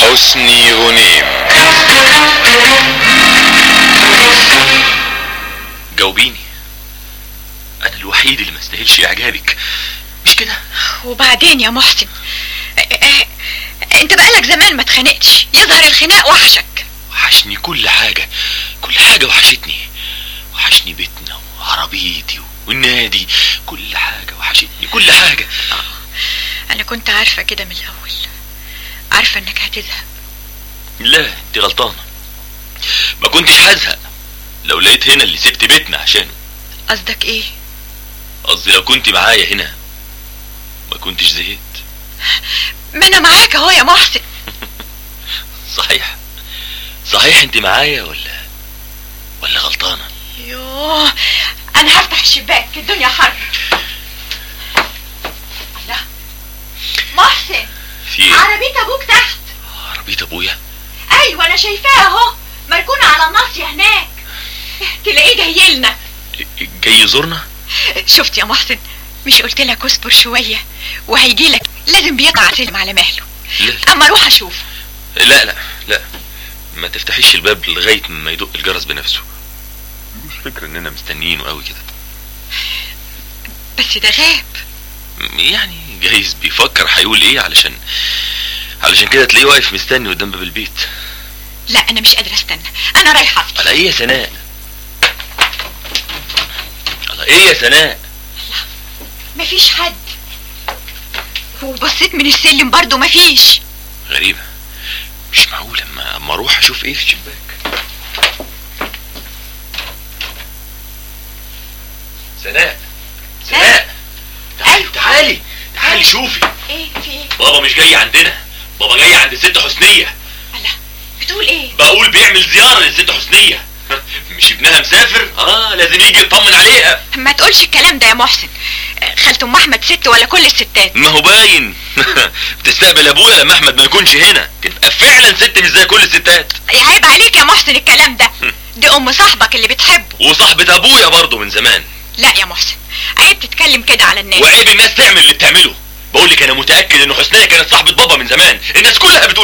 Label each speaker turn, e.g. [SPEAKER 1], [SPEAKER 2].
[SPEAKER 1] حسني غنيم
[SPEAKER 2] جاوبيني انا الوحيد اللي ما استاهلش اعجابك مش كده
[SPEAKER 3] وبعدين يا محسن اه، اه، انت بقالك زمان ما اتخانقتش يظهر الخناق وحشك
[SPEAKER 2] وحشني كل حاجة كل حاجة وحشتني وحشني بيتنا وعربيتي والنادي كل حاجة وحشتني كل حاجة
[SPEAKER 3] انا كنت عارفة كده من الاول عارفة انك هتزهق
[SPEAKER 2] لا انت غلطانة ما كنتش هزهق لو لقيت هنا اللي سبت بيتنا عشانه
[SPEAKER 3] قصدك ايه
[SPEAKER 2] قصدي لو كنت معايا هنا ما كنتش زهقت
[SPEAKER 3] ما انا معاك اهو يا محسن
[SPEAKER 2] صحيح صحيح انت معايا ولا ولا غلطانة
[SPEAKER 3] يوه انا هفتح الشباك الدنيا حر الله محسن
[SPEAKER 2] في ايه
[SPEAKER 3] عربية ابوك تحت
[SPEAKER 2] عربية ابويا
[SPEAKER 3] ايوه انا شايفاها اهو مركونة على الناصية هناك تلاقيه جاي لنا
[SPEAKER 2] جاي يزورنا
[SPEAKER 3] شفت يا محسن مش قلت لك اصبر شوية وهيجي لك لازم بيقع سلم على مهله
[SPEAKER 2] لا
[SPEAKER 3] اما اروح اشوف
[SPEAKER 2] لا لا لا ما تفتحيش الباب لغاية ما يدق الجرس بنفسه مش فكرة اننا مستنيينه قوي كده
[SPEAKER 3] بس ده غاب
[SPEAKER 2] يعني جايز بيفكر هيقول ايه علشان علشان كده تلاقيه واقف مستني قدام باب البيت
[SPEAKER 3] لا انا مش قادرة استنى انا رايحة
[SPEAKER 2] على ايه يا سناء على ايه يا سناء
[SPEAKER 3] مفيش حد وبصيت من السلم برضو مفيش
[SPEAKER 2] غريبة مش معقول اما اما اروح اشوف ايه في الشباك سناء سناء تعالي
[SPEAKER 3] أيوة.
[SPEAKER 2] تعالي تعالي شوفي
[SPEAKER 3] ايه في ايه
[SPEAKER 2] بابا مش جاي عندنا بابا جاي عند الست حسنية
[SPEAKER 3] الله بتقول ايه
[SPEAKER 2] بقول بيعمل زيارة للست حسنية مش ابنها مسافر اه لازم يجي يطمن عليها
[SPEAKER 3] ما تقولش الكلام ده يا محسن خالة ام احمد ست ولا كل الستات
[SPEAKER 2] ما هو باين بتستقبل ابويا لما احمد ما يكونش هنا تبقى فعلا ست مش زي كل الستات
[SPEAKER 3] عيب عليك يا محسن الكلام ده دي ام صاحبك اللي بتحبه
[SPEAKER 2] وصاحبة ابويا برضه من زمان
[SPEAKER 3] لا يا محسن عيب تتكلم كده على الناس
[SPEAKER 2] وعيب الناس تعمل اللي بتعمله بقول لك انا متاكد ان حسنيه كانت صاحبه بابا من زمان الناس كلها بتقول